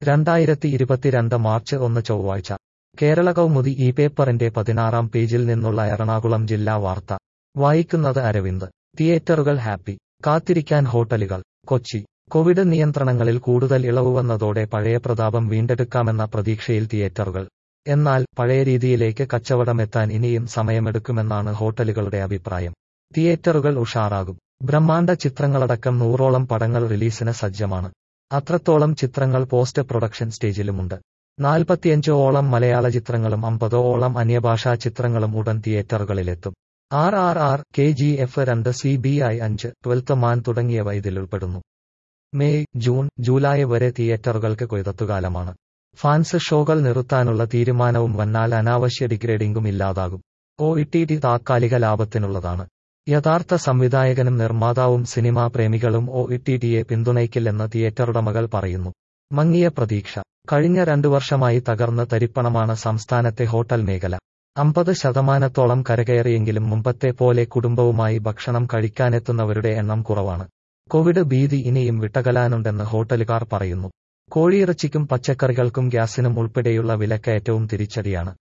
രണ്ടായിരത്തി ഇരുപത്തിരണ്ട് മാർച്ച് ഒന്ന് ചൊവ്വാഴ്ച കേരള കൗമുദി ഈ പേപ്പറിന്റെ പതിനാറാം പേജിൽ നിന്നുള്ള എറണാകുളം ജില്ലാ വാർത്ത വായിക്കുന്നത് അരവിന്ദ് തിയേറ്ററുകൾ ഹാപ്പി കാത്തിരിക്കാൻ ഹോട്ടലുകൾ കൊച്ചി കോവിഡ് നിയന്ത്രണങ്ങളിൽ കൂടുതൽ ഇളവ് വന്നതോടെ പഴയ പ്രതാപം വീണ്ടെടുക്കാമെന്ന പ്രതീക്ഷയിൽ തിയേറ്ററുകൾ എന്നാൽ പഴയ രീതിയിലേക്ക് കച്ചവടമെത്താൻ ഇനിയും സമയമെടുക്കുമെന്നാണ് ഹോട്ടലുകളുടെ അഭിപ്രായം തിയേറ്ററുകൾ ഉഷാറാകും ബ്രഹ്മാണ്ഡ ചിത്രങ്ങളടക്കം നൂറോളം പടങ്ങൾ റിലീസിന് സജ്ജമാണ് അത്രത്തോളം ചിത്രങ്ങൾ പോസ്റ്റ് പ്രൊഡക്ഷൻ സ്റ്റേജിലുമുണ്ട് നാൽപ്പത്തിയഞ്ച് ഓളം മലയാള ചിത്രങ്ങളും അമ്പതോ ഓളം അന്യഭാഷാ ചിത്രങ്ങളും ഉടൻ തിയേറ്ററുകളിലെത്തും R R R K G F രണ്ട് സി ബി ഐ അഞ്ച് ട്വൽത്ത് മാൻ തുടങ്ങിയവ ഇതിൽ ഉൾപ്പെടുന്നു മെയ് ജൂൺ ജൂലൈ വരെ തിയേറ്ററുകൾക്ക് കൊയ്തത്തുകാലമാണ് ഫാൻസ് ഷോകൾ നിർത്താനുള്ള തീരുമാനവും വന്നാൽ അനാവശ്യ ഡിഗ്രേഡിംഗും ഇല്ലാതാകും ഒ ഇ ടി താത്കാലിക ലാഭത്തിനുള്ളതാണ് യഥാർത്ഥ സംവിധായകനും നിർമ്മാതാവും സിനിമാ പ്രേമികളും ഒ ഇ ടി ടിയെ പിന്തുണയ്ക്കില്ലെന്ന് തിയേറ്ററുടമകൾ പറയുന്നു മങ്ങിയ പ്രതീക്ഷ കഴിഞ്ഞ രണ്ടു വർഷമായി തകർന്ന തരിപ്പണമാണ് സംസ്ഥാനത്തെ ഹോട്ടൽ മേഖല അമ്പത് ശതമാനത്തോളം കരകയറിയെങ്കിലും മുമ്പത്തെ പോലെ കുടുംബവുമായി ഭക്ഷണം കഴിക്കാനെത്തുന്നവരുടെ എണ്ണം കുറവാണ് കോവിഡ് ഭീതി ഇനിയും വിട്ടകലാനുണ്ടെന്ന് ഹോട്ടലുകാർ പറയുന്നു കോഴിയിറച്ചിക്കും പച്ചക്കറികൾക്കും ഗ്യാസിനും ഉൾപ്പെടെയുള്ള വിലക്കയറ്റവും തിരിച്ചടിയാണ്